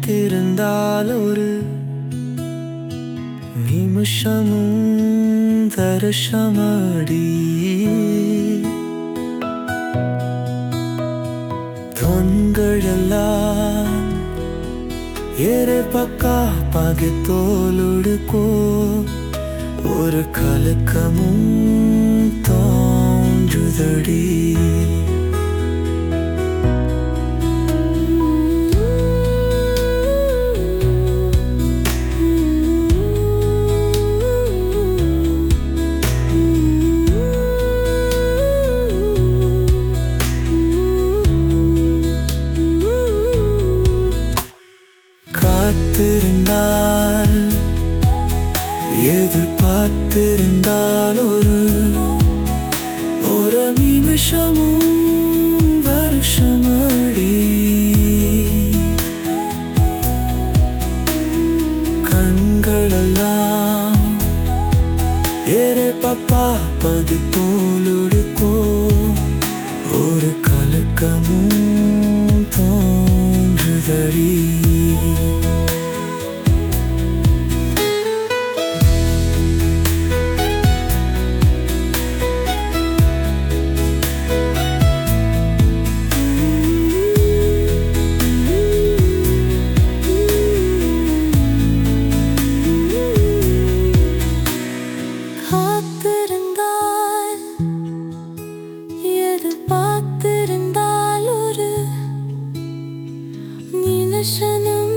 காத்திருந்தால் ஒரு நிமிஷமும் தரிசமடி தொண்களெல்லாம் ஏറെ பக்கா பகை தோலுடுக்கோ ஒரு கலக்கமும் தோன்றுதடி காத்திருந்தால் எதிர்பார்த்திருந்தால் ஒரு ஒரு நிமிஷமும் வருஷமடி கண்களெல்லாம் ஏറെ பார்ப்பது போலுடுக்கோ ஒரு கலக்கமும் தோன்றுதடி காத்திருந்தால் எதிர்பார்த்திருந்தால் ஒரு நிமிஷனும்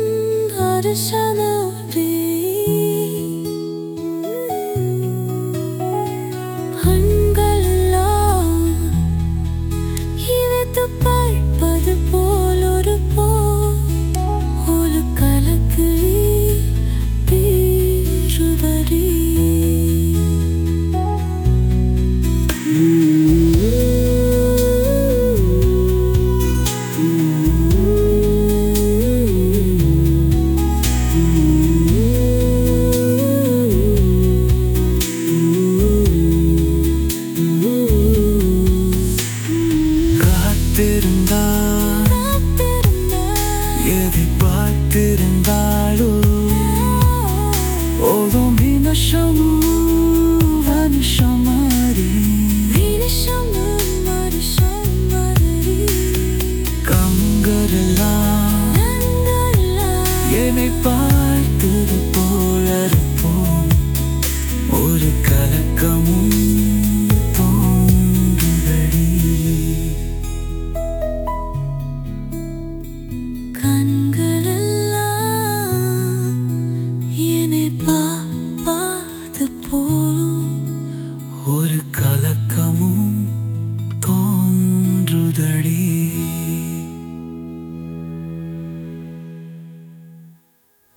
வருஷனோடி கண்களெல்லாம் இழுத்து பார்ப்பது போல் ஒரு போ ஒரு கலக்கு தீருதடி காத்திருந்தால் எதிர்பார்த்திருந்தாலோ ஓதும் நிமிஷமும்